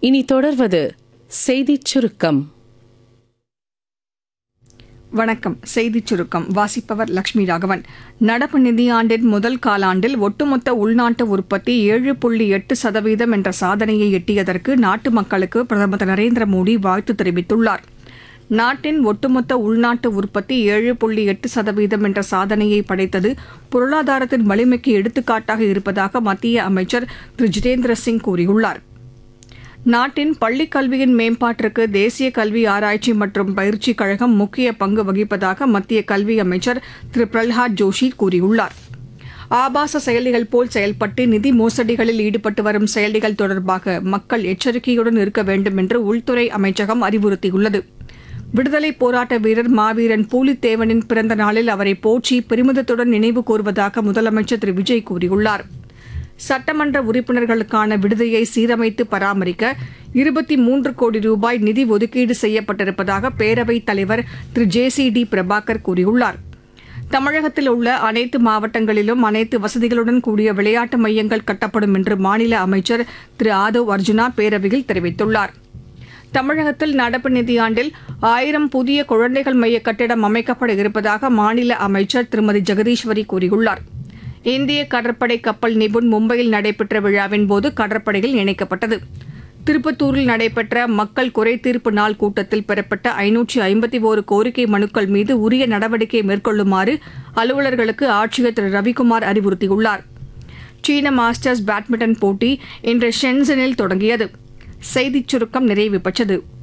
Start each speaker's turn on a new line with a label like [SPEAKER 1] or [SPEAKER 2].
[SPEAKER 1] இனி தொடர்வது செய்திச் சுருக்கம்
[SPEAKER 2] வணக்கம் செய்திச் சுருக்கம் வாசிப்பவர் லட்சுமி ராகவன் நடப்பு நிதியாண்டின் முதல் காலாண்டில் ஒட்டுமொத்த உள்நாட்டு உற்பத்தி ஏழு புள்ளி எட்டு சதவீதம் என்ற சாதனையை எட்டியதற்கு நாட்டு மக்களுக்கு பிரதமர் திரு நரேந்திர மோடி வாழ்த்து தெரிவித்துள்ளார் நாட்டின் ஒட்டுமொத்த உள்நாட்டு உற்பத்தி ஏழு புள்ளி எட்டு சதவீதம் என்ற சாதனையை படைத்தது பொருளாதாரத்தின் வலிமைக்கு எடுத்துக்காட்டாக இருப்பதாக மத்திய அமைச்சர் திரு ஜிதேந்திர சிங் கூறியுள்ளார் நாட்டின் பள்ளிக் கல்வியின் மேம்பாட்டிற்கு தேசிய கல்வி ஆராய்ச்சி மற்றும் பயிற்சிக் கழகம் முக்கிய பங்கு வகிப்பதாக மத்திய கல்வி அமைச்சர் திரு பிரல்ஹாத் ஜோஷி கூறியுள்ளார் ஆபாச செயலிகள் போல் செயல்பட்டு நிதி மோசடிகளில் ஈடுபட்டு வரும் செயலிகள் தொடர்பாக மக்கள் எச்சரிக்கையுடன் இருக்க வேண்டும் என்று உள்துறை அமைச்சகம் அறிவுறுத்தியுள்ளது விடுதலைப் போராட்ட வீரர் மாவீரன் பூலித்தேவனின் பிறந்த நாளில் அவரை போற்றி பெருமிதத்துடன் நினைவு கூர்வதாக முதலமைச்சர் திரு விஜய் கூறியுள்ளார் சட்டமன்ற உறுப்பினர்களுக்கான விடுதியை சீரமைத்து பராமரிக்க இருபத்தி மூன்று கோடி ரூபாய் நிதி ஒதுக்கீடு செய்யப்பட்டிருப்பதாக பேரவைத் தலைவர் திரு ஜே சி டி பிரபாகர் கூறியுள்ளார் தமிழகத்தில் உள்ள அனைத்து மாவட்டங்களிலும் அனைத்து வசதிகளுடன் கூடிய விளையாட்டு மையங்கள் கட்டப்படும் என்று மாநில அமைச்சர் திரு ஆதவ் அர்ஜுனா பேரவையில் தெரிவித்துள்ளார் தமிழகத்தில் நடப்பு நிதியாண்டில் ஆயிரம் புதிய குழந்தைகள் மைய கட்டிடம் அமைக்கப்பட இருப்பதாக மாநில அமைச்சர் திருமதி ஜெகதீஸ்வரி கூறியுள்ளார் இந்திய கடற்படை கப்பல் நிபுண் மும்பையில் நடைபெற்ற விழாவின் போது கடற்படையில் இணைக்கப்பட்டது திருப்பத்தூரில் நடைபெற்ற மக்கள் குறை தீர்ப்பு நாள் கூட்டத்தில் பெறப்பட்ட ஐநூற்றி ஐம்பத்தி ஒரு கோரிக்கை மனுக்கள் மீது உரிய நடவடிக்கை மேற்கொள்ளுமாறு அலுவலர்களுக்கு ஆட்சியர் திரு ரவிக்குமார் அறிவுறுத்தியுள்ளார் சீன மாஸ்டர்ஸ் பேட்மிண்டன் போட்டி இன்று ஷென்சனில் தொடங்கியது செய்திச் சுருக்கம் நிறைவு பெற்றது